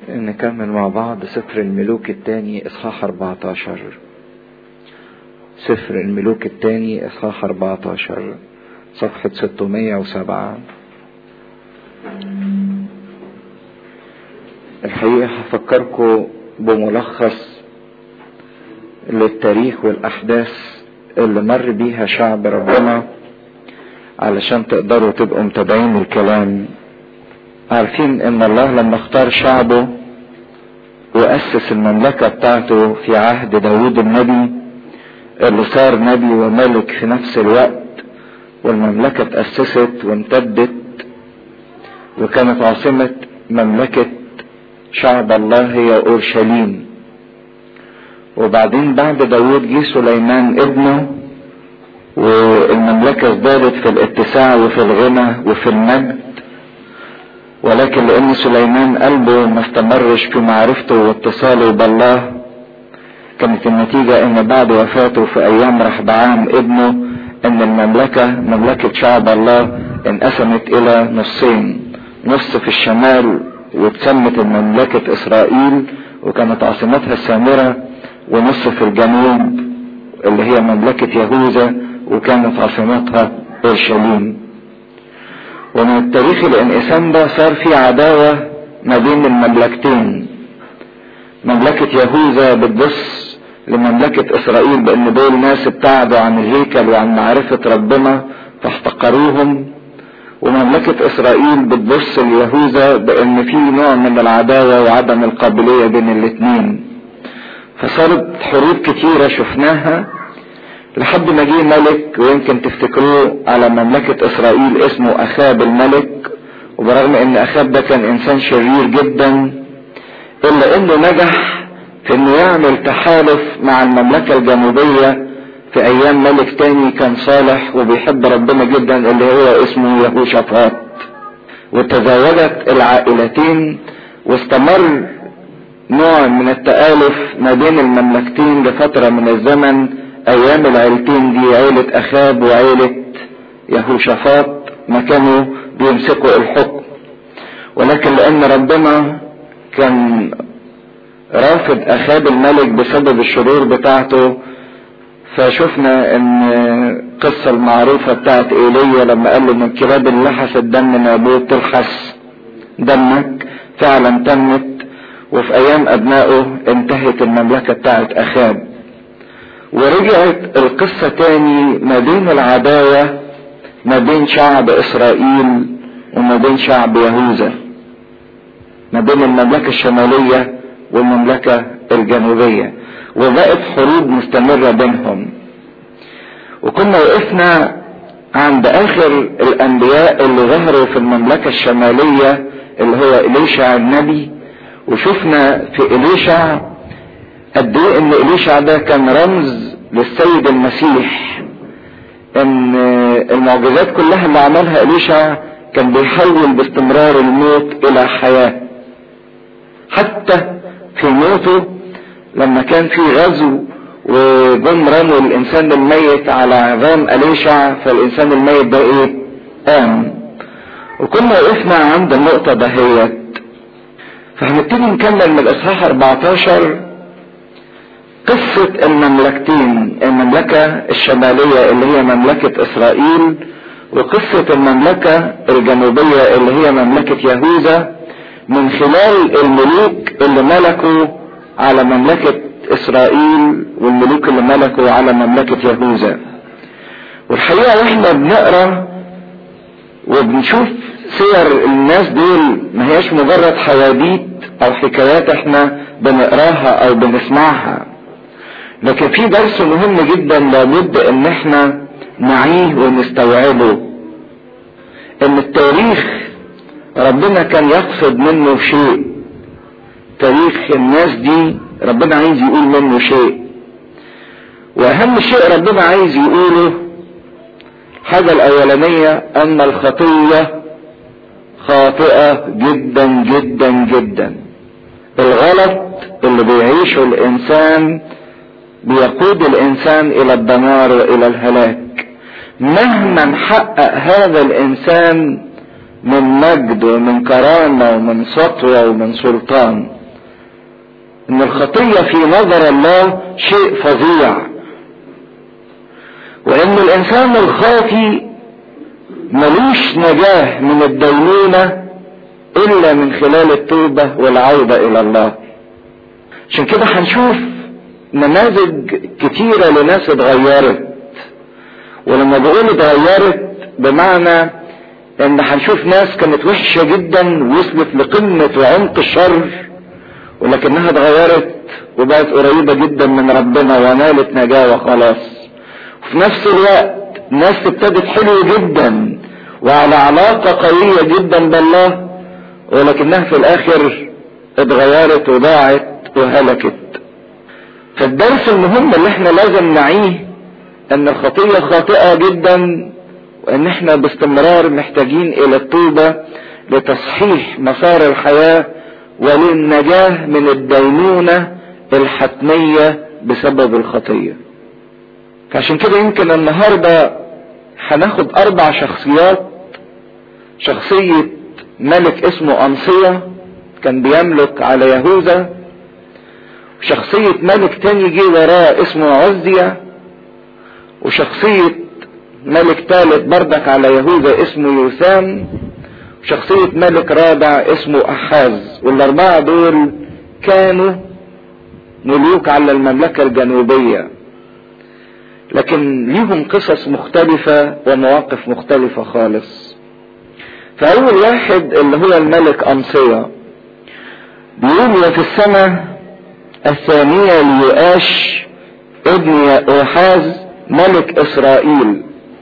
نكمل مع بعض سفر الملوك الثاني اصحاح 14 سفر الملوك الثاني اصحاح 14 صفحة 607 الحقيقة هفكركم بملخص للتاريخ والأحداث اللي مر بيها شعب ربنا علشان تقدروا تبقوا متابعين الكلام عارفين ان الله لما اختار شعبه واسس المملكة بتاعته في عهد داود النبي اللي صار نبي وملك في نفس الوقت والمملكة تأسست وامتدت وكانت عاصمة مملكة شعب الله هي اورشليم وبعدين بعد داود جه سليمان ابنه والمملكة ازدادت في الاتساع وفي الغنى وفي المجد ولكن لان سليمان قلبه ما استمرش في معرفته واتصاله بالله كانت النتيجة ان بعد وفاته في ايام رحبعام ابنه ان المملكة مملكة شعب الله انقسمت الى نصين نص في الشمال واتسمت المملكة اسرائيل وكانت عاصمتها السامرة ونص في الجنوب اللي هي مملكة يهوذا وكانت عاصمتها اورشليم ومن التاريخ الانقسام ده صار في عداوة ما بين المملكتين مملكة يهوذا بتبص لمملكة اسرائيل بان دول ناس ابتعدوا عن الهيكل وعن معرفة ربنا فاحتقروهم ومملكة اسرائيل بتبص ليهوذا بان في نوع من العداوة وعدم القابلية بين الاتنين فصارت حروب كتيرة شفناها لحد ما جه ملك ويمكن تفتكروه على مملكة اسرائيل اسمه اخاب الملك وبرغم ان اخاب ده كان انسان شرير جدا الا انه نجح في انه يعمل تحالف مع المملكة الجنوبية في ايام ملك تاني كان صالح وبيحب ربنا جدا اللي هو اسمه يهوشافاط وتزاوجت العائلتين واستمر نوع من التآلف ما بين المملكتين لفترة من الزمن ايام العيلتين دي عيلة اخاب وعيلة يهوشافاط ما كانوا بيمسكوا الحكم ولكن لان ربنا كان رافض اخاب الملك بسبب الشرور بتاعته فشفنا ان القصة المعروفة بتاعت ايليا لما قال له من كلاب اللي لحست دم نابوت تلحس دمك فعلا تمت وفي ايام ابنائه انتهت المملكة بتاعت اخاب ورجعت القصة تاني ما بين العداوة ما بين شعب اسرائيل وما بين شعب يهوذا ما بين المملكة الشمالية والمملكة الجنوبية وبقت حروب مستمرة بينهم وكنا وقفنا عند اخر الانبياء اللي ظهروا في المملكة الشمالية اللي هو اليشع النبي وشفنا في اليشع قد ايه ان اليشع ده كان رمز للسيد المسيح ان المعجزات كلها اللي عملها اليشع كان بيحول باستمرار الموت الى حياة حتى في موته لما كان في غزو وجم رموا الانسان الميت على عظام اليشع فالانسان الميت ده ايه قام وكنا وقفنا عند النقطة دهيت فهنبتدي نكمل من الاصحاح 14 قصة المملكتين المملكة الشمالية اللي هي مملكة اسرائيل وقصة المملكة الجنوبية اللي هي مملكة يهوذا من خلال الملوك اللي ملكوا على مملكة اسرائيل والملوك اللي ملكوا على مملكة يهوذا والحقيقة واحنا بنقرا وبنشوف سير الناس دول ما هياش مجرد حواديت او حكايات احنا بنقراها او بنسمعها لكن في درس مهم جدا لابد ان احنا نعيه ونستوعبه ان التاريخ ربنا كان يقصد منه شيء تاريخ الناس دي ربنا عايز يقول منه شيء واهم شيء ربنا عايز يقوله الحاجة الاولانية ان الخطية خاطئة جدا جدا جدا الغلط اللي بيعيشه الانسان بيقود الانسان الى الدمار والى الهلاك مهما حقق هذا الانسان من مجد ومن كرامة ومن سطوة ومن سلطان ان الخطية في نظر الله شيء فظيع وان الانسان الخاطي ملوش نجاة من الدينونة الا من خلال التوبة والعودة الى الله عشان كده هنشوف نماذج كتيرة لناس اتغيرت ولما بقول اتغيرت بمعنى ان هنشوف ناس كانت وحشة جدا وصلت لقمة وعمق الشر ولكنها اتغيرت وبقت قريبة جدا من ربنا ونالت نجاة وخلاص وفي نفس الوقت ناس ابتدت حلو جدا وعلى علاقة قوية جدا بالله ولكنها في الاخر اتغيرت وضاعت وهلكت فالدرس المهم اللي احنا لازم نعيه ان الخطية خاطئة جدا وان احنا باستمرار محتاجين الى التوبة لتصحيح مسار الحياة وللنجاة من الدينونة الحتمية بسبب الخطية فعشان كده يمكن النهاردة هناخد اربع شخصيات شخصية ملك اسمه انصية كان بيملك على يهوذا وشخصية ملك تاني جه وراه اسمه عزية وشخصية ملك ثالث بردك على يهوذا اسمه يوسام وشخصية ملك رابع اسمه أحاز والأربعة دول كانوا ملوك على المملكة الجنوبية لكن ليهم قصص مختلفة ومواقف مختلفة خالص فأول واحد اللي هو الملك أمصية بيقول في السنة الثانية ليؤاش ابن يؤحاز ملك إسرائيل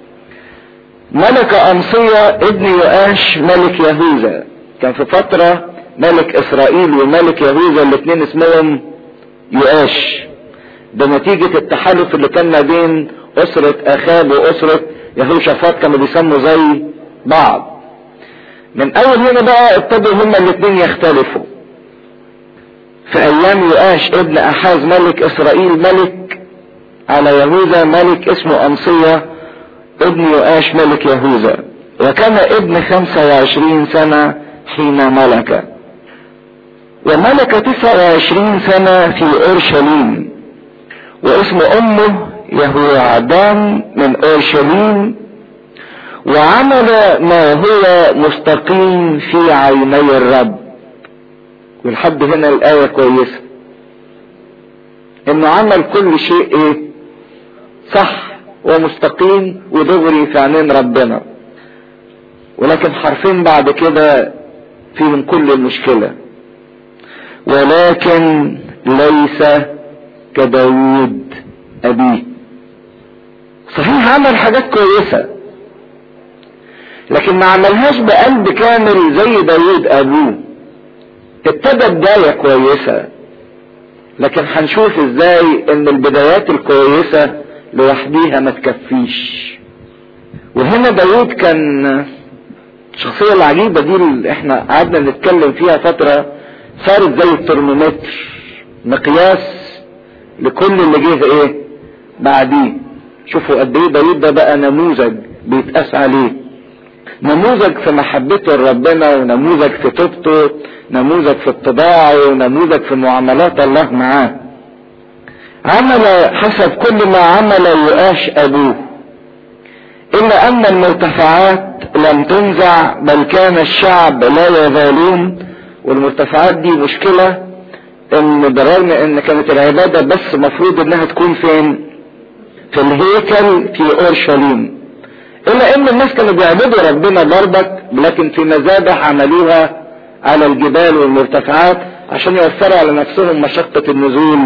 ملك أمصية ابن يؤاش ملك يهوذا كان في فترة ملك إسرائيل وملك يهوذا الاثنين اسمهم يؤاش ده نتيجة التحالف اللي كان ما بين أسرة أخاب وأسرة يهوشافاط كانوا بيسموا زي بعض من أول هنا بقى ابتدوا هما الاثنين يختلفوا في أيام يؤاش ابن أحاز ملك إسرائيل ملك على يهوذا ملك اسمه أمصية ابن يؤاش ملك يهوذا وكان ابن خمسة وعشرين سنة حين ملك وملك تسعة وعشرين سنة في أورشليم واسم أمه يهوعدان من أورشليم وعمل ما هو مستقيم في عيني الرب ولحد هنا الآية كويسة انه عمل كل شيء ايه صح ومستقيم ودغري في عينين ربنا ولكن حرفين بعد كده فيهم كل المشكلة ولكن ليس كداود أبيه صحيح عمل حاجات كويسة لكن ما عملهاش بقلب كامل زي داود أبوه ابتدى بداية كويسة لكن هنشوف ازاي ان البدايات الكويسة لوحديها ما تكفيش وهنا داود كان الشخصية العجيبة دي اللي احنا قعدنا نتكلم فيها فترة صارت زي الترمومتر مقياس لكل اللي جه ايه بعديه شوفوا قد ايه داود ده بقى نموذج بيتقاس عليه نموذج في محبته لربنا ونموذج في توبته نموذج في اتباعه ونموذج في معاملات الله معاه عمل حسب كل ما عمل يؤاش ابوه الا ان المرتفعات لم تنزع بل كان الشعب لا يزالون والمرتفعات دي مشكلة ان برغم ان كانت العبادة بس مفروض انها تكون فين في الهيكل في اورشليم الا ان الناس كانوا بيعبدوا ربنا برضك لكن في مذابح عملوها على الجبال والمرتفعات عشان يوفروا على نفسهم مشقة النزول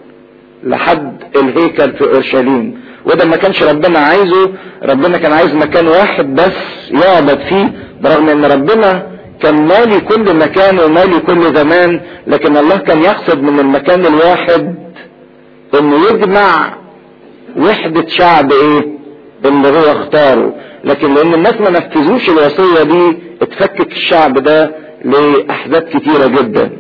لحد الهيكل في اورشليم وده ما كانش ربنا عايزه ربنا كان عايز مكان واحد بس يعبد فيه برغم ان ربنا كان مالي كل مكان ومالي كل زمان لكن الله كان يقصد من المكان الواحد انه يجمع وحدة شعب ايه اللي هو اختاره لكن لان الناس ما نفذوش الوصية دي اتفكك الشعب ده لاحداث كتيرة جدا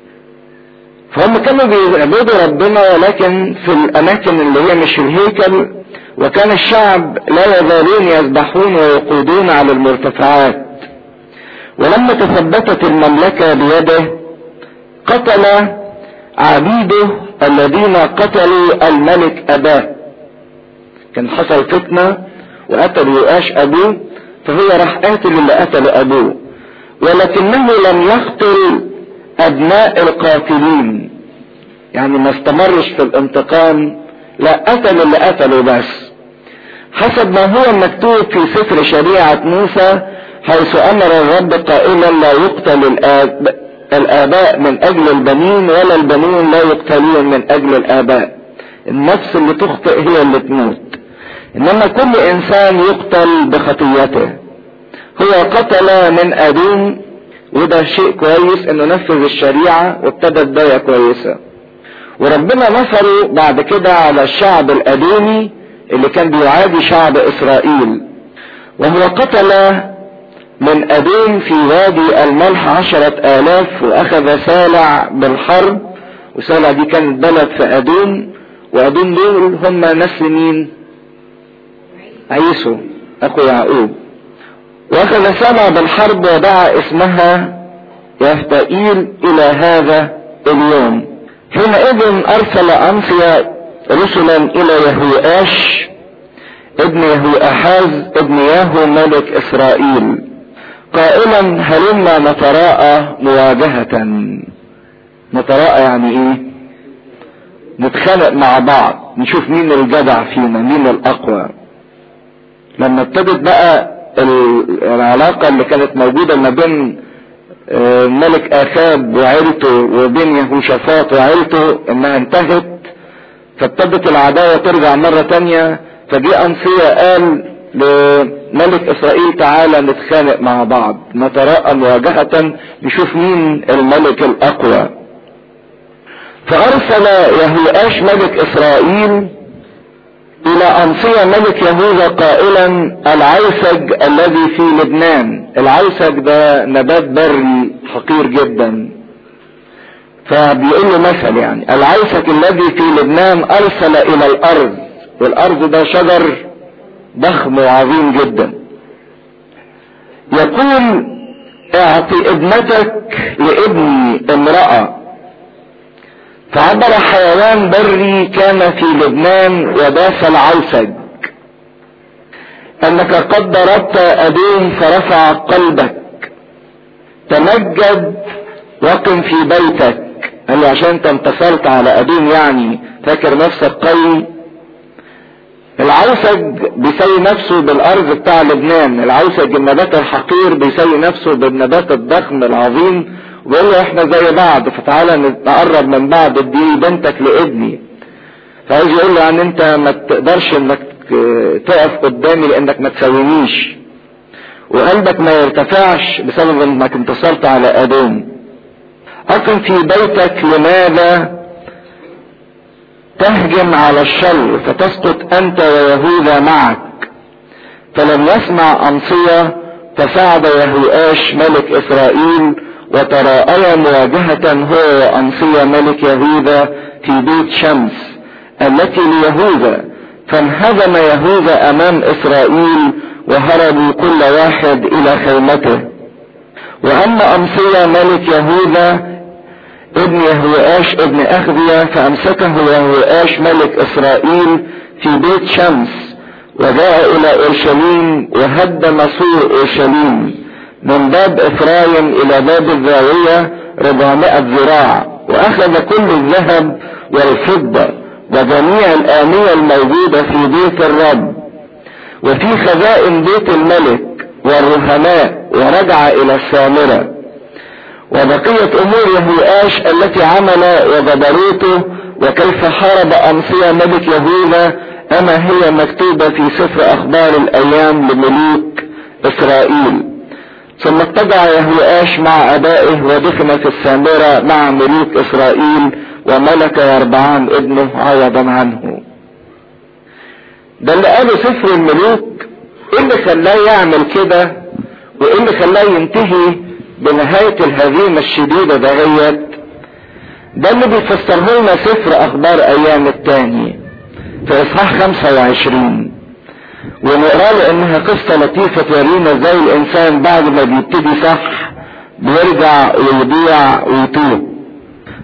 فهم كانوا بيعبدوا ربنا ولكن في الاماكن اللي هي مش الهيكل وكان الشعب لا يزالون يذبحون ويقودون على المرتفعات ولما تثبتت المملكة بيده قتل عبيده الذين قتلوا الملك اباه كان حصل فتنة وقتلوا يؤاش ابوه فهو راح قاتل اللي قتل ابوه ولكنه لم يقتل ابناء القاتلين يعني ما استمرش في الانتقام لا قتل اللي قتله بس حسب ما هو مكتوب في سفر شريعة موسى حيث امر الرب قائلا لا يقتل الآب الاباء من اجل البنين ولا البنين لا يقتلون من اجل الاباء النفس اللي تخطئ هي اللي تموت انما كل انسان يقتل بخطيته هو قتل من ادوم وده شيء كويس انه نفذ الشريعة وابتدت بداية كويسة وربنا نصره بعد كده على الشعب الادومي اللي كان بيعادي شعب اسرائيل وهو قتل من ادوم في وادي الملح عشرة الاف واخذ سالع بالحرب وسالع دي كانت بلد في ادوم وادوم دول هم نسل مين عيسو اخو يعقوب واخذ سالع بالحرب ودعا اسمها يفتائيل الى هذا اليوم حينئذ ارسل انصيا رسلا الى يهوآش ابن يهوآحاز ابن ياهو ملك اسرائيل قائلا هلما نتراءى مواجهة نتراءى يعني ايه نتخانق مع بعض نشوف مين الجدع فينا مين الاقوى لما ابتدت بقى العلاقة اللي كانت موجودة ما بين ملك اخاب وعيلته وبين يهوشافاط وعيلته انها انتهت فابتدت العداوة ترجع مرة تانية فجاء انصية قال لملك اسرائيل تعالى نتخانق مع بعض نتراءى مواجهة نشوف مين الملك الاقوى فارسل يهوآش ملك اسرائيل الى انصية ملك يهوذا قائلا العيسج الذي في لبنان العيسج ده نبات بري حقير جدا فبيقول له مثل يعني العيسج الذي في لبنان ارسل الى الارض والارض ده شجر ضخم وعظيم جدا يقول اعطي ابنتك لابني امرأة فعبر حيوان بري كان في لبنان وداس العوسج انك قد ضربت ادوم فرفع قلبك تمجد وقم في بيتك قال له عشان انت انتصرت على ادوم يعني فاكر نفسك قوي العوسج بيساوي نفسه بالارض بتاع لبنان العوسج النبات الحقير بيساوي نفسه بالنبات الضخم العظيم وبيقول له احنا زي بعض فتعالى نقرب من بعض اديني بنتك لابني فعايز يقول له يعني انت ما تقدرش انك تقف قدامي لانك ما تساوينيش وقلبك ما يرتفعش بسبب انك انتصرت على ادوم اقم في بيتك لماذا تهجم على الشر فتسقط انت ويهوذا معك فلم يسمع انصية فساعد يهوآش ملك اسرائيل وتراءيا مواجهة هو وانصية ملك يهوذا في بيت شمس التي ليهوذا فانهزم يهوذا امام اسرائيل وهربوا كل واحد الى خيمته واما انصية ملك يهوذا ابن يهوآش ابن اخذية فامسكه يهوآش ملك اسرائيل في بيت شمس وجاء الى اورشليم وهدم سور اورشليم من باب افرايم الى باب الزاوية 400 ذراع واخذ كل الذهب والفضة وجميع الآنية الموجودة في بيت الرب وفي خزائن بيت الملك والرهماء ورجع الى السامرة وبقية امور يهوآش التي عمل وجبروته وكيف حارب امصية ملك يهوذا اما هي مكتوبة في سفر اخبار الايام لملوك اسرائيل ثم اتبع يهوآش مع ابائه ودفن في السامرة مع ملوك اسرائيل وملك يربعان ابنه عوضا عنه ده اللي قاله سفر الملوك ايه اللي خلاه يعمل كده وايه اللي خلاه ينتهي بنهاية الهزيمة الشديدة دهيت ده اللي بيفسره لنا سفر اخبار ايام التاني في اصحاح 25 ونقرا له انها قصة لطيفة تورينا ازاي الانسان بعد ما بيبتدي صح بيرجع ويضيع ويتوب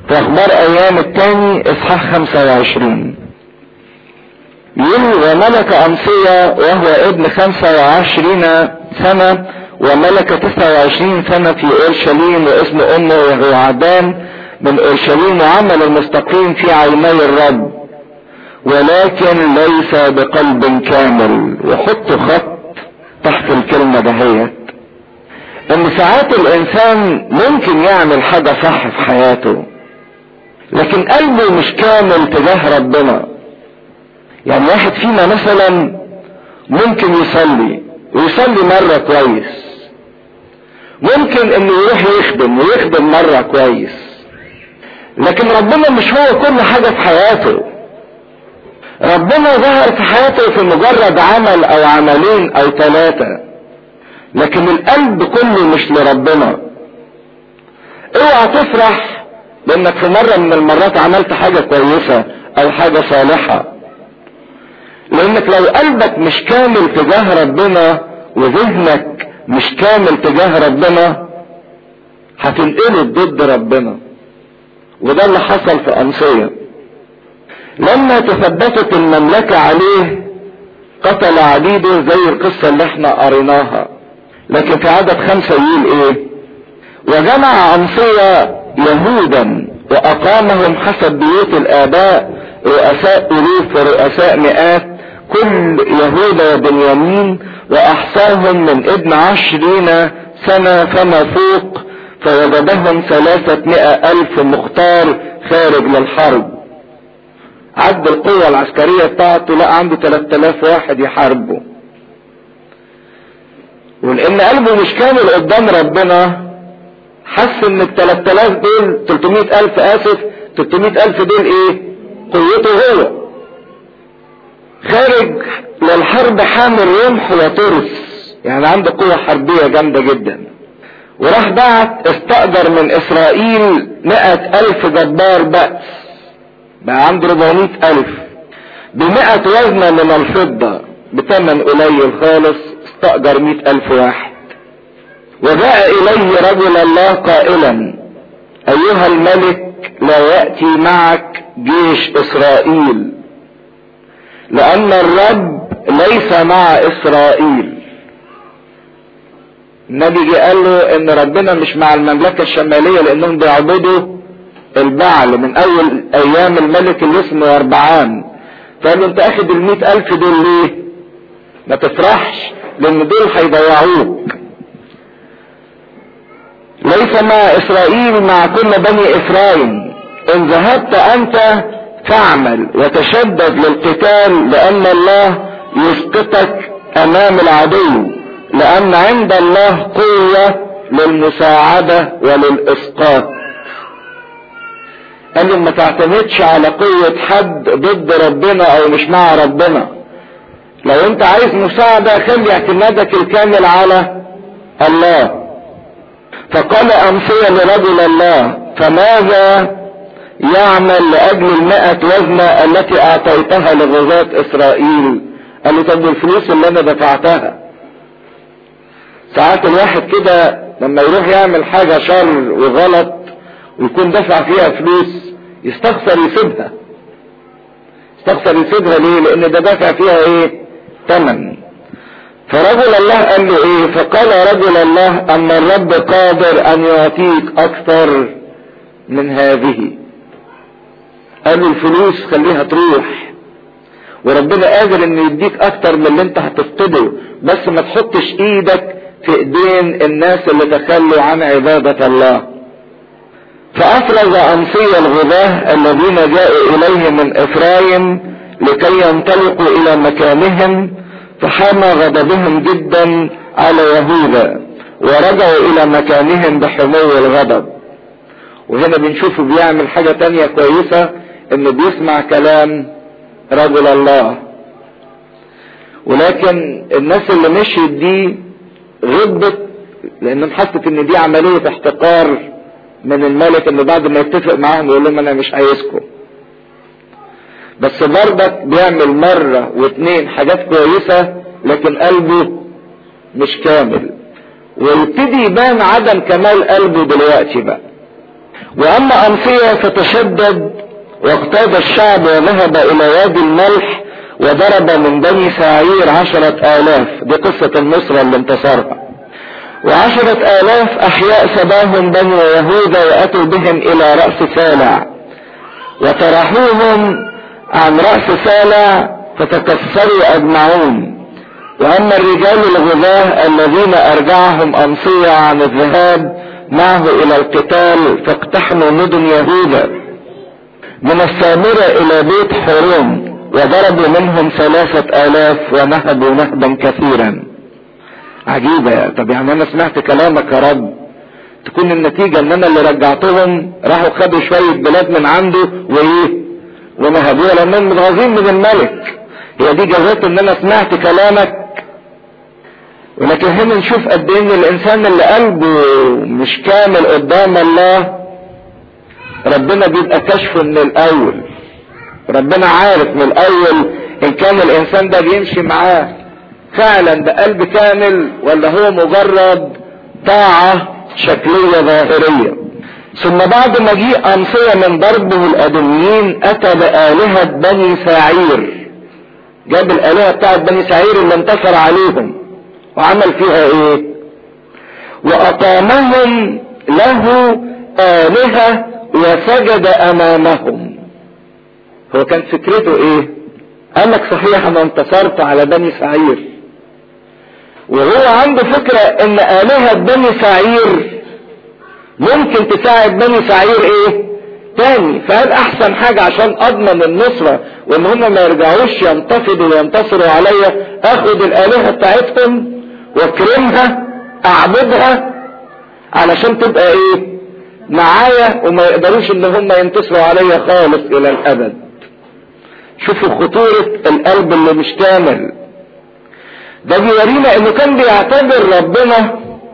في اخبار ايام الثاني اصحاح 25 يقول وملك امصية وهو ابن 25 سنة وملك 29 سنة في اورشليم واسم امه وهو عدان من اورشليم وعمل المستقيم في عيني الرب ولكن ليس بقلب كامل وحط خط تحت الكلمة دهيت ان ساعات الانسان ممكن يعمل حاجة صح في حياته لكن قلبه مش كامل تجاه ربنا يعني واحد فينا مثلا ممكن يصلي ويصلي مرة كويس ممكن انه يروح يخدم ويخدم مرة كويس لكن ربنا مش هو كل حاجة في حياته ربنا ظهر في حياته في مجرد عمل او عملين او ثلاثة لكن القلب كله مش لربنا اوعى تفرح لانك في مرة من المرات عملت حاجة كويسة او حاجة صالحة لانك لو قلبك مش كامل تجاه ربنا وذهنك مش كامل تجاه ربنا هتنقله ضد ربنا وده اللي حصل في أمصية لما تثبتت المملكة عليه قتل عبيده زي القصة اللي احنا قريناها لكن في عدد خمسة يقول ايه وجمع أمصية يهودا وأقامهم حسب بيوت الآباء رؤساء ألوف ورؤساء مئات كل يهوذا وبنيامين وأحصاهم من ابن عشرين سنة فما فوق فوجدهم ثلاثة ألف مختار خارج للحرب عد القوة العسكرية بتاعته لقى عنده 3000 واحد يحاربوا ولان قلبه مش كامل قدام ربنا حس ان ال 3000 دول 300 الف اسف 300 الف دول ايه قوته هو خارج للحرب حامل رمح وترس يعني عنده قوة حربية جامدة جدا وراح بعت استأجر من اسرائيل مئة الف جبار بأس بقى عنده 400 الف بمئة وزنة من الفضة بثمن قليل خالص استأجر مئة الف واحد وجاء اليه رجل الله قائلا ايها الملك لا يأتي معك جيش اسرائيل لان الرب ليس مع اسرائيل النبي جه قال له ان ربنا مش مع المملكة الشمالية لانهم بيعبدوا البعل من اول ايام الملك اللي اسمه اربعان فقال له انت اخد المئة الف دول ليه ما تفرحش لان دول هيضيعوك ليس مع اسرائيل مع كل بني افرايم ان ذهبت انت فاعمل وتشدد للقتال لان الله يسقطك امام العدو لان عند الله قوة للمساعدة وللاسقاط قال له ما تعتمدش على قوة حد ضد ربنا او مش مع ربنا لو انت عايز مساعدة خلي اعتمادك الكامل على الله فقال امثية لرجل الله فماذا يعمل لاجل المائة وزنة التي اعطيتها لغزاة اسرائيل قال له طب الفلوس اللي انا دفعتها ساعات الواحد كده لما يروح يعمل حاجة شر وغلط ويكون دفع فيها فلوس يستخسر يسيبها يستخسر يسيبها ليه لان ده دفع فيها ايه ثمن فرجل الله قال له ايه فقال رجل الله ان الرب قادر ان يعطيك اكثر من هذه قال له الفلوس خليها تروح وربنا قادر انه يديك اكتر من اللي انت هتفقده بس ما تحطش ايدك في ايدين الناس اللي تخلوا عن عبادة الله فافرز امصي الغباه الذين جاءوا اليه من افرايم لكي ينطلقوا الى مكانهم فحام غضبهم جدا على يهوذا ورجعوا الى مكانهم بحمو الغضب وهنا بنشوفه بيعمل حاجة تانية كويسة انه بيسمع كلام رجل الله ولكن الناس اللي مشيت دي غضبت لانهم حست ان دي عملية احتقار من الملك انه بعد ما يتفق معاهم يقول لهم انا مش عايزكم بس برضك بيعمل مرة واثنين حاجات كويسة لكن قلبه مش كامل ويبتدي يبان عدم كمال قلبه دلوقتي بقى واما امصية فتشدد واقتاد الشعب وذهب الى وادي الملح وضرب من بني سعير عشرة الاف دي قصة النصرة اللي انتصرها وعشرة الاف احياء سباهم بني يهوذا واتوا بهم الى رأس سالع وطرحوهم عن رأس سالع فتكسروا اجمعون واما الرجال الغذاة الذين ارجعهم امصية عن الذهاب معه الى القتال فاقتحموا مدن يهوذا من السامرة الى بيت حرون وضربوا منهم ثلاثة الاف ونهبوا نهبا كثيرا عجيبة طب يعني انا سمعت كلامك يا رب تكون النتيجة ان انا اللي رجعتهم راحوا خدوا شوية بلاد من عنده وايه ونهبوها لانهم متغاظين من الملك هي دي جزات ان انا سمعت كلامك ولكن هنا نشوف قد ايه ان الانسان اللي قلبه مش كامل قدام الله ربنا بيبقى كشفه من الاول ربنا عارف من الاول ان كان الانسان ده بيمشي معاه فعلا بقلب كامل ولا هو مجرد طاعة شكلية ظاهرية ثم بعد مجيء أمصية من ضربه الأدميين أتى بآلهة بني سعير جاب الآلهة بتاعت بني سعير اللي انتصر عليهم وعمل فيها ايه وأقامهم له آلهة وسجد أمامهم هو كان فكرته ايه قال لك صحيح انا انتصرت على بني سعير وهو عنده فكرة ان آلهة بني سعير ممكن تساعد بني سعير ايه تاني فقال احسن حاجة عشان اضمن النصرة وان هم ما يرجعوش ينتفضوا وينتصروا عليا اخد الالهة بتاعتهم واكرمها اعبدها علشان تبقى ايه معايا وما يقدروش ان هم ينتصروا عليا خالص الى الابد شوفوا خطورة القلب اللي مش كامل ده بيورينا انه كان بيعتبر ربنا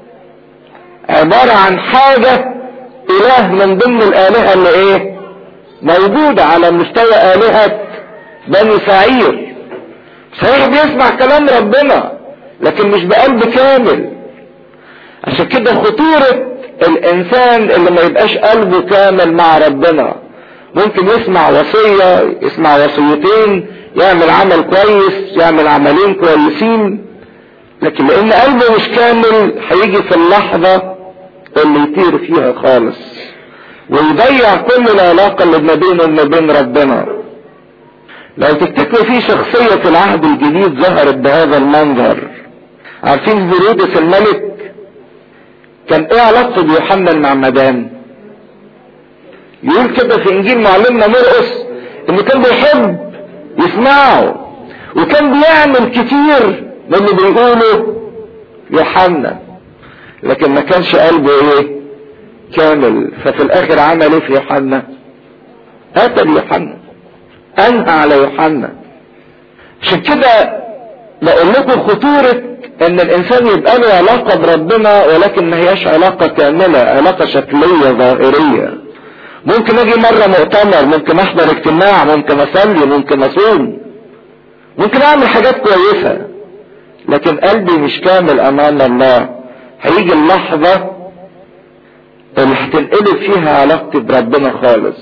عبارة عن حاجة اله من ضمن الالهة اللي ايه موجودة على مستوى الهة بني سعير صحيح بيسمع كلام ربنا لكن مش بقلب كامل عشان كده خطورة الانسان اللي ما يبقاش قلبه كامل مع ربنا ممكن يسمع وصية يسمع وصيتين يعمل عمل كويس يعمل عملين كويسين لكن لان قلبه مش كامل هيجي في اللحظة اللي يطير فيها خالص ويضيع كل العلاقة اللي ما بينه وما بين ربنا لو تفتكروا في شخصية في العهد الجديد ظهرت بهذا المنظر عارفين هيرودس الملك كان ايه علاقته بيوحنا المعمدان يقول كده في انجيل معلمنا مرقس انه كان بيحب يسمعه وكان بيعمل كتير من اللي بيقوله يوحنا لكن ما كانش قلبه ايه كامل ففي الاخر عمل ايه في يوحنا قتل يوحنا انهى على يوحنا عشان كده بقول لكم خطورة ان الانسان يبقى له علاقة بربنا ولكن ما هياش علاقة كاملة علاقة شكلية ظاهرية ممكن اجي مرة مؤتمر ممكن احضر اجتماع ممكن اصلي ممكن اصوم ممكن اعمل حاجات كويسة لكن قلبي مش كامل امام الله هيجي اللحظة اللي هتنقلب فيها علاقتي بربنا خالص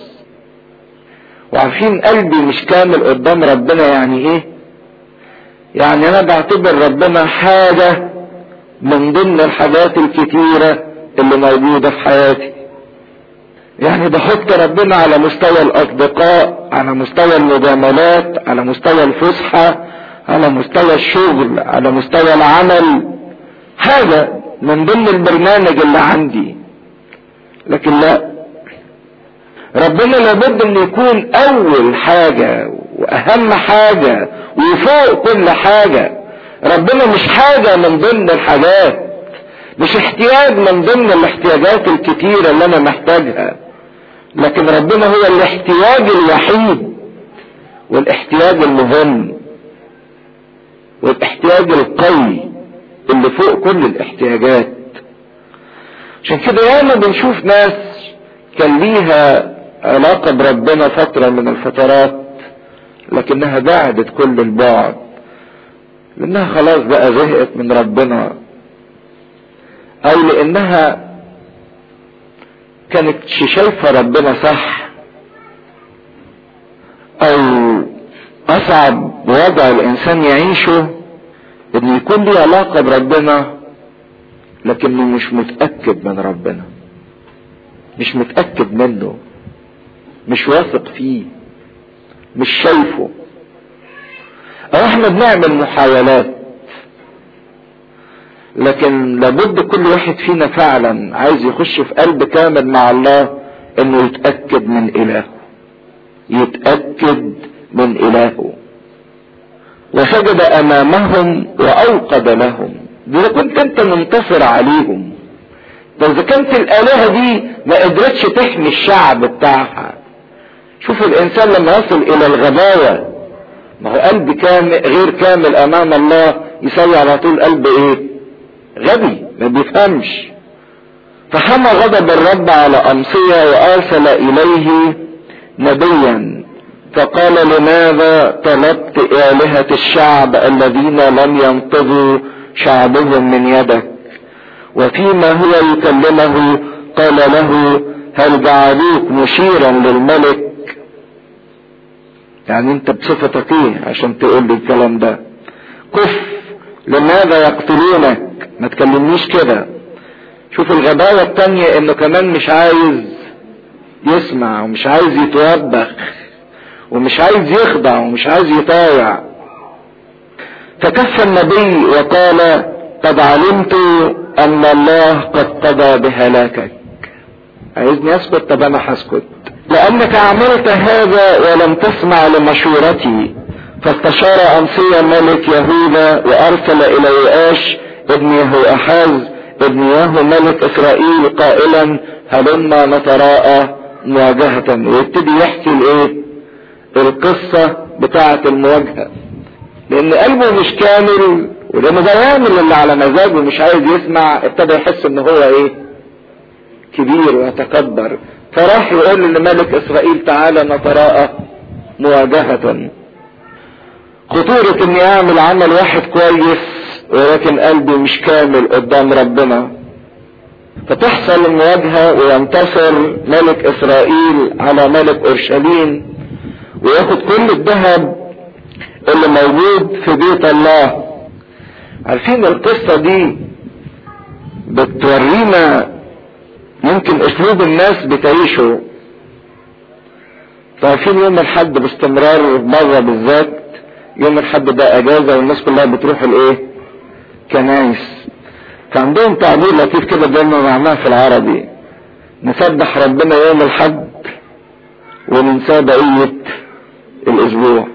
وعارفين قلبي مش كامل قدام ربنا يعني ايه يعني انا بعتبر ربنا حاجة من ضمن الحاجات الكتيرة اللي موجودة في حياتي يعني بحط ربنا على مستوى الاصدقاء على مستوى المجاملات على مستوى الفسحة على مستوى الشغل على مستوى العمل حاجة من ضمن البرنامج اللي عندي لكن لا ربنا لابد ان يكون اول حاجة واهم حاجة وفوق كل حاجة ربنا مش حاجة من ضمن الحاجات مش احتياج من ضمن الاحتياجات الكتيرة اللي انا محتاجها لكن ربنا هو الاحتياج الوحيد والاحتياج المهم والاحتياج القوي اللي فوق كل الاحتياجات عشان كده ياما بنشوف ناس كان ليها علاقة بربنا فترة من الفترات لكنها بعدت كل البعد لانها خلاص بقى زهقت من ربنا او لانها كانت شايفة ربنا صح او اصعب وضع الانسان يعيشه ان يكون ليه علاقة بربنا لكنه مش متأكد من ربنا مش متأكد منه مش واثق فيه مش شايفه او احنا بنعمل محاولات لكن لابد كل واحد فينا فعلا عايز يخش في قلب كامل مع الله انه يتأكد من الهه يتأكد من الهه وسجد امامهم واوقد لهم اذا كنت انت منتصر عليهم ده اذا كانت الالهه دي ما قدرتش تحمي الشعب بتاعها شوف الانسان لما يصل الى الغباوه ما هو قلب كامل غير كامل امام الله يسوي على طول قلب ايه غبي ما بيفهمش فحمى غضب الرب على امصيه وارسل اليه نبيا فقال لماذا طلبت آلهة الشعب الذين لم ينقذوا شعبهم من يدك وفيما هو يكلمه قال له هل جعلوك مشيرا للملك يعني انت بصفتك ايه عشان تقول لي الكلام ده كف لماذا يقتلونك ما تكلمنيش كده شوف الغباوة التانية انه كمان مش عايز يسمع ومش عايز يتوبخ ومش عايز يخضع ومش عايز يطاوع فكف النبي وقال قد علمت ان الله قد قضى بهلاكك عايزني اسكت طب انا هسكت لانك عملت هذا ولم تسمع لمشورتي فاستشار امصيا ملك يهوذا وارسل الى يؤاش ابن يهوأحاز ابن يهو ملك اسرائيل قائلا هلما نتراءى مواجهة ويبتدي يحكي الايه القصة بتاعة المواجهة لان قلبه مش كامل ولانه ده يعمل اللي على مزاجه مش عايز يسمع ابتدى يحس ان هو ايه كبير ويتكبر فراح يقول لملك اسرائيل تعالى نتراءى مواجهة خطورة اني اعمل عمل واحد كويس ولكن قلبي مش كامل قدام ربنا فتحصل المواجهة وينتصر ملك اسرائيل على ملك اورشليم وياخد كل الذهب اللي موجود في بيت الله عارفين القصة دي بتورينا يمكن اسلوب الناس بتعيشه عارفين يوم الحد باستمرار بره بالذات يوم الحد ده اجازة والناس كلها بتروح الايه كنايس فعندهم تعبير لطيف كده دايما معناه في العربي نسبح ربنا يوم الحد وننساه بقية الاسبوع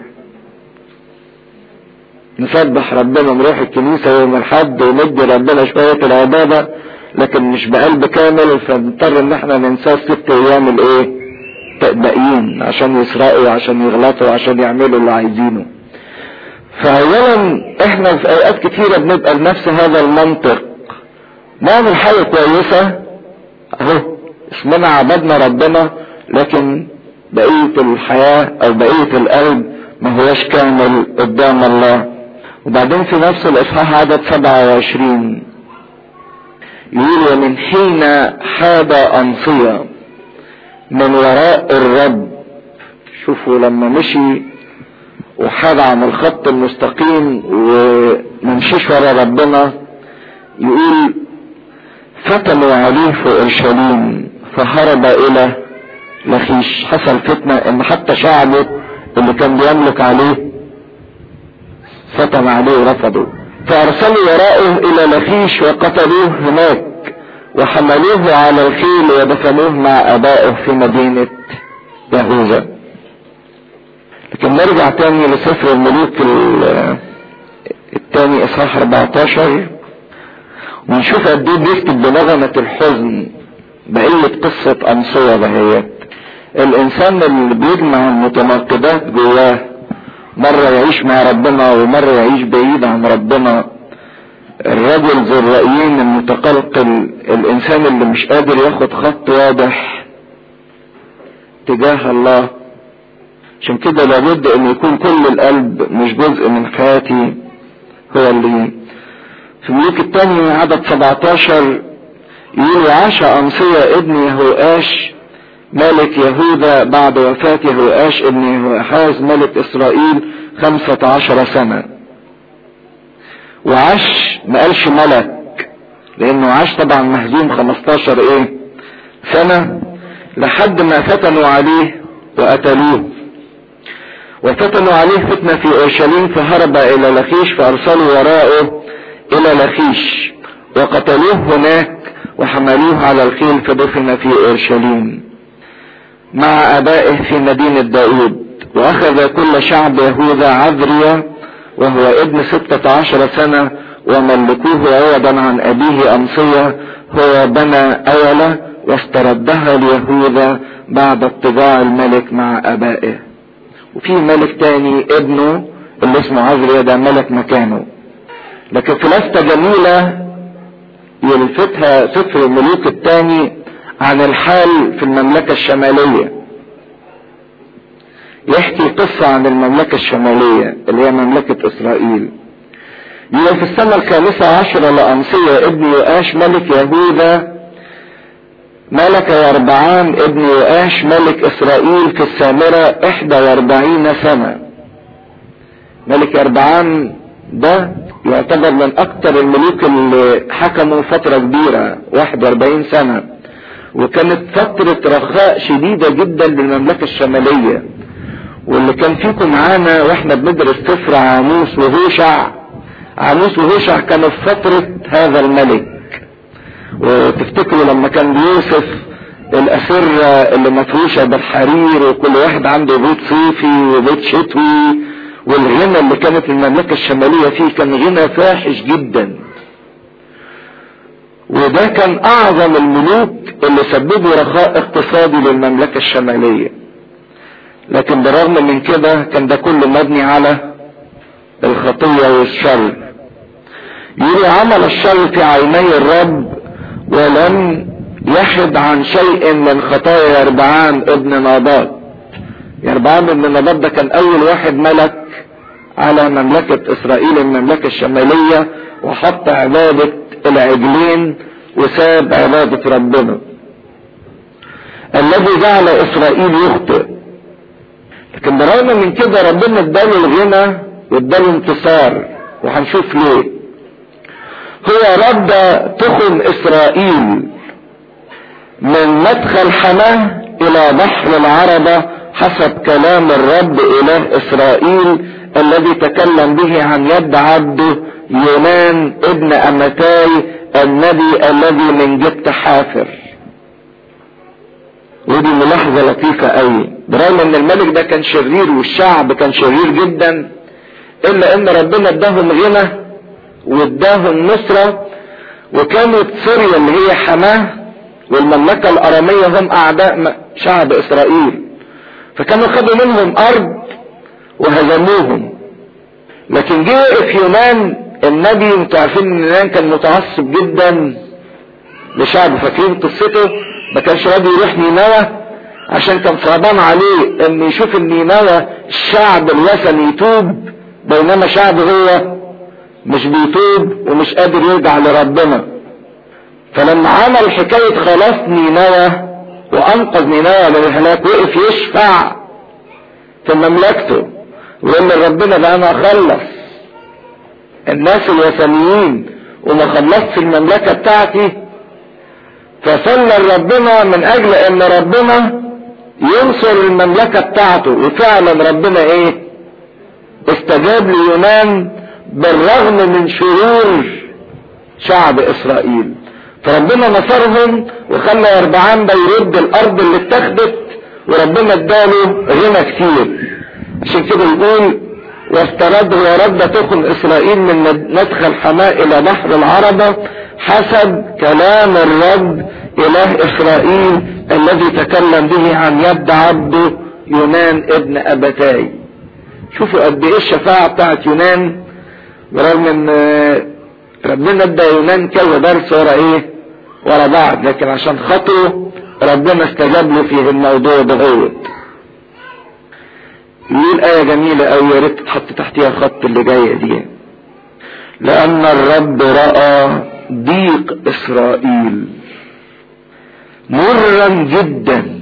نسبح ربنا نروح الكنيسة يوم الحد وندي ربنا شوية العبادة لكن مش بقلب كامل فنضطر ان احنا ننساه ست ايام الايه باقيين عشان يسرقوا عشان يغلطوا عشان يعملوا اللي عايزينه فاولا احنا في اوقات كتيرة بنبقى بنفس هذا المنطق نعمل حاجة كويسة اهو اسمنا عبدنا ربنا لكن بقية الحياة او بقية القلب ما هوش كامل قدام الله وبعدين في نفس الاصحاح عدد 27 يقول ومن حين حاد انصية من وراء الرب شوفوا لما مشي وحاد عن الخط المستقيم وممشيش ورا ربنا يقول فتنوا عليه في اورشليم فهرب الى لخيش حصل فتنة ان حتى شعبه اللي كان بيملك عليه فتن عليه ورفضوا فارسلوا وراءه الى لخيش وقتلوه هناك وحملوه على الخيل ودفنوه مع ابائه في مدينة يهوذا لكن نرجع تاني لسفر الملوك التاني اصحاح 14 ونشوف قد ايه بيكتب بنغمة الحزن بقية قصة أمصية دهيت الإنسان اللي بيجمع المتناقضات جواه مرة يعيش مع ربنا ومرة يعيش بعيد عن ربنا الرجل ذو الرأيين المتقلقل الإنسان اللي مش قادر ياخد خط واضح تجاه الله عشان كده لابد ان يكون كل القلب مش جزء من حياتي هو اللي في الملوك الثاني عدد 17 يقول وعاش أمصية ابن يهوآش ملك يهوذا بعد وفاة يهوآش ابن يهوآحاز ملك إسرائيل خمسة عشر سنة وعاش ما قالش ملك لأنه عاش طبعا مهزوم خمستاشر إيه سنة لحد ما فتنوا عليه وقتلوه وفتنوا عليه فتنة في اورشليم فهرب الى لخيش فارسلوا وراءه الى لخيش وقتلوه هناك وحملوه على الخيل فدفن في اورشليم مع ابائه في مدينة داود واخذ كل شعب يهوذا عذريا وهو ابن ستة عشر سنة وملكوه عوضا عن ابيه امصية هو بنى اولة واستردها ليهوذا بعد اتباع الملك مع ابائه وفي ملك تاني ابنه اللي اسمه عزريا ده ملك مكانه لكن في لفتة جميلة يلفتها سفر الملوك الثاني عن الحال في المملكة الشمالية يحكي قصة عن المملكة الشمالية اللي هي مملكة اسرائيل يقول في السنة الخامسة عشرة لأمصية ابن يؤاش ملك يهوذا ملك يربعام ابن يؤاش ملك اسرائيل في السامرة احدى واربعين سنة ملك يربعام ده يعتبر من اكتر الملوك اللي حكموا فترة كبيرة واحد واربعين سنة وكانت فترة رخاء شديدة جدا للمملكة الشمالية واللي كان فيكم معانا واحنا بندرس سفر عاموس وهوشع عاموس وهوشع كانوا في فترة هذا الملك وتفتكروا لما كان بيوصف الأسرة اللي مفروشة بالحرير وكل واحد عنده بيت صيفي وبيت شتوي والغنى اللي كانت المملكة الشمالية فيه كان غنى فاحش جدا وده كان أعظم الملوك اللي سببوا رخاء اقتصادي للمملكة الشمالية لكن بالرغم من كده كان ده كله مبني على الخطية والشر يقول عمل الشر في عيني الرب ولم يحد عن شيء من خطايا يربعام ابن نابات يربعام ابن نابات ده كان اول واحد ملك على مملكة اسرائيل المملكة الشمالية وحط عبادة العجلين وساب عبادة ربنا الذي جعل اسرائيل يخطئ لكن بالرغم من كده ربنا اداله الغنى واداله انتصار وهنشوف ليه هو رد تخم اسرائيل من مدخل حماه الى بحر العربة حسب كلام الرب اله اسرائيل الذي تكلم به عن يد عبده يونان ابن امتاي النبي الذي من جبت حافر ودي ملاحظة لطيفة قوي برغم ان الملك ده كان شرير والشعب كان شرير جدا الا ان ربنا اداهم غنى واداهم نصرة وكانت سوريا اللي هي حماه والمملكة الارامية هم اعداء شعب اسرائيل فكانوا خدوا منهم ارض وهزموهم لكن جه في يونان النبي انتوا عارفين ان يونان كان متعصب جدا لشعبه فاكرين قصته ما كانش راضي يروح نينوى عشان كان صعبان عليه ان يشوف ان نينوى الشعب الوثني يتوب بينما شعب هو مش بيتوب ومش قادر يرجع لربنا فلما عمل حكاية خلاص نينوى وانقذ نينوى من الهلاك وقف يشفع في مملكته ويقول لربنا بقى انا اخلص الناس الوثنيين وما خلصت المملكة بتاعتي فصلى ربنا من اجل ان ربنا ينصر المملكة بتاعته وفعلا ربنا ايه استجاب ليونان بالرغم من شرور شعب اسرائيل فربنا نصرهم وخلى يربعان ده يرد الارض اللي اتخذت وربنا اداله غنى كتير عشان كده يقول واسترد ورد تخم اسرائيل من مدخل حماء الى بحر العربة حسب كلام الرب اله اسرائيل الذي تكلم به عن يد عبده يونان ابن ابتاي شوفوا قد ايه الشفاعة بتاعت يونان برغم ان ربنا ادى يونان كذا درس ورا ايه ورا بعض لكن عشان خاطره ربنا استجاب له في الموضوع ده يقول آية جميلة أوي يا ريت تحط تحتيها خط اللي جاية دي لأن الرب رأى ضيق إسرائيل مرا جدا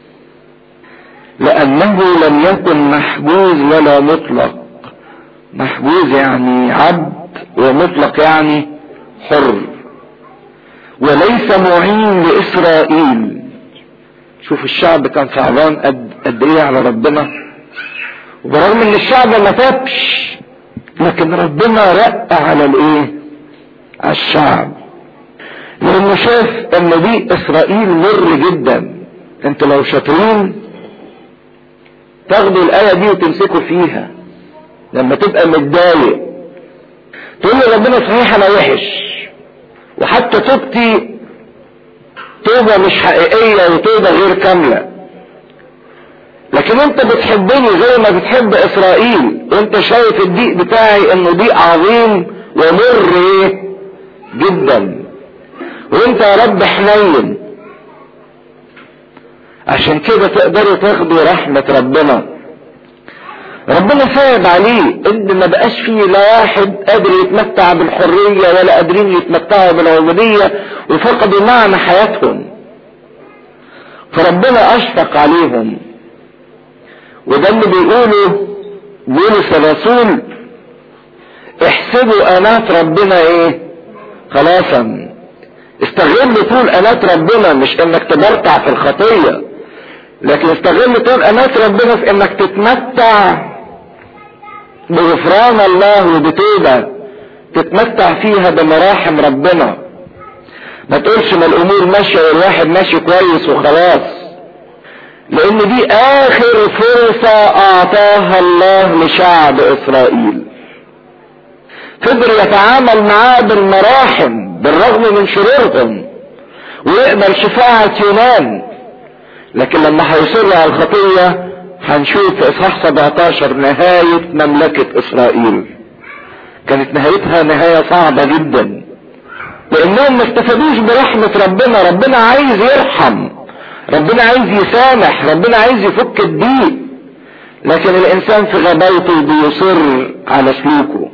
لانه لم يكن محجوز ولا مطلق محجوز يعني عبد ومطلق يعني حر وليس معين لاسرائيل شوف الشعب كان صعبان قد, قد ايه على ربنا وبرغم ان الشعب ما تابش لكن ربنا رق على الايه على الشعب لانه شاف ان دي اسرائيل مر جدا انتوا لو شاطرين تاخدوا الايه دي وتمسكوا فيها لما تبقى متضايق تقول لي ربنا صحيح انا وحش وحتى توبتي توبه مش حقيقيه وتوبه غير كامله لكن انت بتحبني زي ما بتحب اسرائيل وانت شايف الضيق بتاعي انه ضيق عظيم ومر ايه جدا وانت يا رب حنين عشان كده تقدروا تاخدوا رحمة ربنا ربنا صعب عليه ان ما بقاش فيه لا واحد قادر يتمتع بالحرية ولا قادرين يتمتعوا بالعبودية وفقدوا معنى حياتهم فربنا اشفق عليهم وده اللي بيقوله بولس الرسول احسبوا انات ربنا ايه خلاصا استغل طول انات ربنا مش انك تبرتع في الخطية لكن استغل طول انات ربنا في انك تتمتع بغفران الله وبتوبة تتمتع فيها بمراحم ربنا ما تقولش ما الامور ماشية والواحد ماشي كويس وخلاص لان دي اخر فرصة اعطاها الله لشعب اسرائيل قدر يتعامل معاه بالمراحم بالرغم من شرورهم ويقبل شفاعة يونان لكن لما هيصر على الخطية هنشوف في اصحاح 17 نهاية مملكة اسرائيل كانت نهايتها نهاية صعبة جدا لانهم ما استفادوش برحمة ربنا ربنا عايز يرحم ربنا عايز يسامح ربنا عايز يفك الضيق لكن الانسان في غباوته بيصر على سلوكه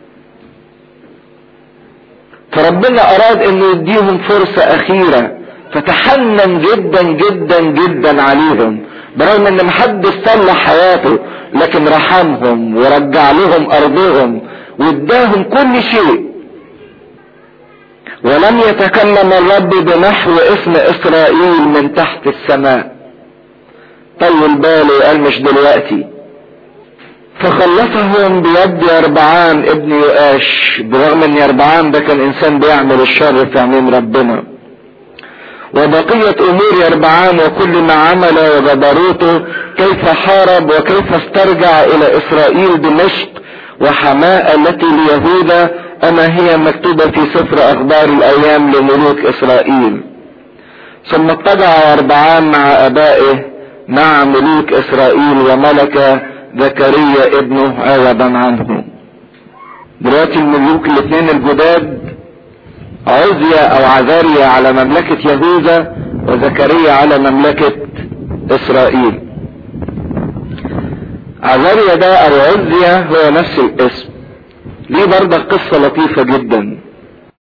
فربنا اراد انه يديهم فرصة اخيرة فتحنن جدا جدا جدا عليهم برغم ان محدش صلح حياته لكن رحمهم ورجع لهم ارضهم واداهم كل شيء ولم يتكلم الرب بنحو اسم اسرائيل من تحت السماء طول باله قال مش دلوقتي فخلصهم بيد يربعام ابن يؤاش برغم ان يربعام ده كان انسان بيعمل الشر في عموم ربنا وبقية امور يربعام وكل ما عمل وجبروته كيف حارب وكيف استرجع الى اسرائيل دمشق وحماء التي ليهوذا اما هي مكتوبة في سفر اخبار الايام لملوك اسرائيل ثم اتبع يربعام مع ابائه مع ملوك اسرائيل وملك زكريا ابنه عوضا عنه دلوقتي الملوك الاثنين الجداد عزيا او عزاريا على مملكة يهوذا وزكريا على مملكة اسرائيل عزاريا ده او عزيا هو نفس الاسم ليه برضه قصة لطيفة جدا